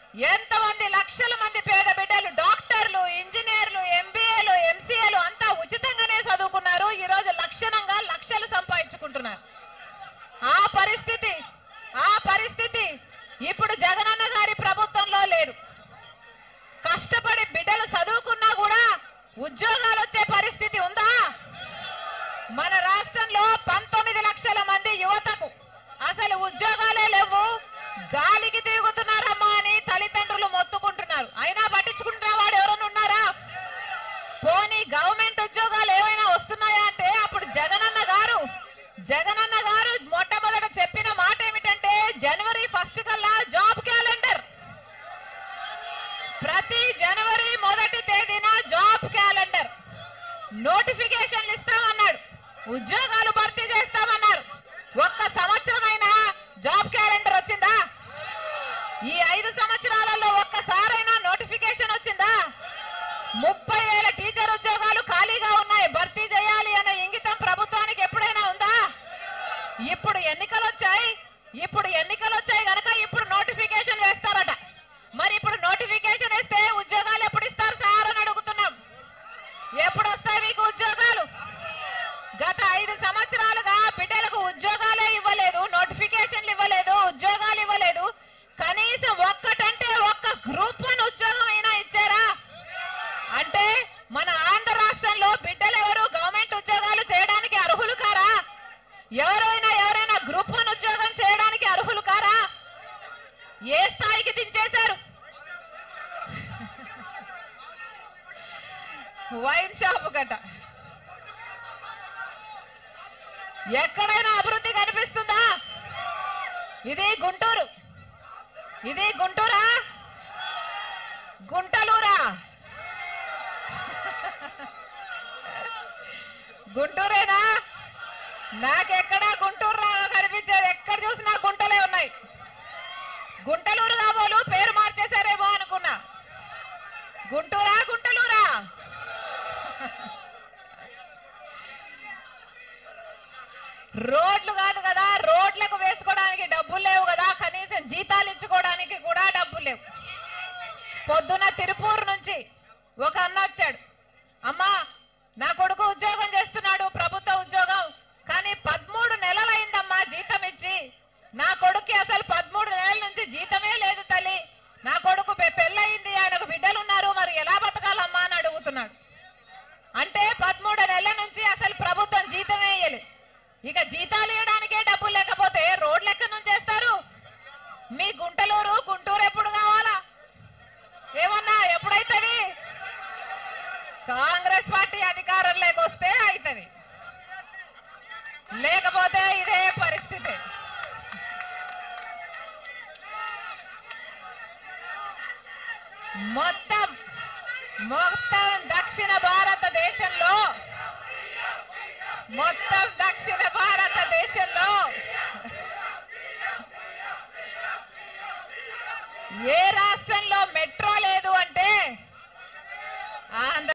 ఎంతమంది లక్షల మంది పేద బిడ్డలు డాక్టర్లు ఇంజనీర్లు ఎంబీఏలు ఎంసీఏలు అంతా ఉచితంగానే చదువుకున్నారు ఈ రోజు లక్షణంగా లక్షలు సంపాదించుకుంటున్నారు ఆ పరిస్థితి ఆ పరిస్థితి ఇప్పుడు జగనన్న గారి ప్రభుత్వంలో లేదు కష్టపడి బిడ్డలు చదువుకున్నా కూడా ఉద్యోగాలు వచ్చే పరిస్థితి ఉందా మన రాష్ట్రంలో పంతొమ్మిది లక్షల మంది యువతకు అసలు ఉద్యోగాలే లేవు గాలికి తిరుగుతున్నారమ్మా అని తల్లిదండ్రులు మొత్తుకుంటున్నారు అయినా పట్టించుకుంటున్న వాడు ఎవరైనా ఉన్నారా పోనీ గవర్నమెంట్ ఉద్యోగాలు ఏమైనా వస్తున్నాయా అంటే అప్పుడు జగనన్న గారు జగనన్న గారు మొట్టమొదట చెప్పిన మాట ఏమిటంటే జనవరి ఫస్ట్ కల్లా జాబ్ క్యాలెండర్ ప్రతి జనవరి మొదటి తేదీన జాబ్ క్యాలెండర్ నోటిఫికేషన్లు ఇస్తామన్నాడు ఉద్యోగాలు భర్తీ చేస్తామన్నారు ఒక్క సంవత్సరమైనా జాబ్ క్యాలెండర్ వచ్చిందా ఈ ఐదు సంవత్సరాలలో ఒక్కసారైనా నోటిఫికేషన్ వచ్చిందా ముప్పై వేల టీచర్ ఉద్యోగాలు ఖాళీగా ఉన్నాయి భర్తీ చేయాలి అనే ఇంగితం ప్రభుత్వానికి ఎప్పుడైనా ఉందా ఇప్పుడు ఎన్నికలు వచ్చాయి ఇప్పుడు ఎన్నికలు వచ్చాయి గనక ఇప్పుడు నోటిఫికేషన్ వేస్తారట మరి ఇప్పుడు నోటిఫికేషన్ వేస్తే ఉద్యోగాలు ఎప్పుడు ఇస్తారు సార్ అని అడుగుతున్నాం ఎప్పుడు వస్తాయి మీకు ఉద్యోగాలు గత ఐదు సంవత్సరాలుగా బిడ్డలకు ఉద్యోగాలే ఇవ్వలేదు నోటిఫికేషన్లు ఇవ్వలేదు ఉద్యోగాలు ఇవ్వలేదు కనీసం ఒక్కటంటే ఒక్క గ్రూప్ వన్ ఉద్యోగం అయినా ఇచ్చారా అంటే మన ఆంధ్ర రాష్ట్రంలో బిడ్డలు ఎవరు గవర్నమెంట్ ఉద్యోగాలు చేయడానికి అర్హులు కారా ఎవరైనా ఎవరైనా గ్రూప్ వన్ ఉద్యోగం చేయడానికి అర్హులు కారా ఏ స్థాయికి దించేశారు వైన్ షాప్ గట ఎక్కడైనా అభివృద్ధి కనిపిస్తుందా ఇది గుంటూరు ఇది గుంటూరా గుంటలూరా గుంటూరేనా నాకెక్కడా గుంటూరు లాగా కనిపించేది ఎక్కడ చూసినా గుంటలే ఉన్నాయి గుంటలూరు కాబోలు పేరు మార్చేశారేమో అనుకున్నా గుంటూరా గుంటలూరా రోడ్లు కాదు కదా రోడ్లకు వేసుకోవడానికి డబ్బులు లేవు కదా కనీసం జీతాలు ఇచ్చుకోవడానికి కూడా డబ్బులు లేవు పొద్దున తిరుపూరు నుంచి ఒక అన్న వచ్చాడు అమ్మా నా కొడుకు ఉద్యోగం చేస్తున్నాడు ప్రభుత్వ ఉద్యోగం కానీ పదమూడు నెలలైందమ్మా జీతం ఇచ్చి నా కొడుక్కి అసలు పదమూడు నెలల నుంచి జీతమే లేదు తల్లి నా కొడుకు పె- పెళ్ళయింది ఆయనకు బిడ్డలు ఉన్నారు మరి ఎలా బతకాలమ్మా అని అడుగుతున్నాడు అంటే పదమూడు నెలల నుంచి అసలు ప్రభుత్వం జీతమే ఇయ్యలేదు ఇక జీతాలు ఇవ్వడానికే డబ్బులు లేకపోతే రోడ్లు ఎక్కడి నుంచి వేస్తారు మీ గుంటలూరు గుంటూరు ఎప్పుడు కావాలా ఏమన్నా ఎప్పుడైతుంది కాంగ్రెస్ పార్టీ అధికారంలోకి వస్తే అవుతుంది లేకపోతే ఇదే పరిస్థితి మొత్తం మొత్తం దక్షిణ భారతదేశంలో మొత్తం దక్షిణ భారతదేశంలో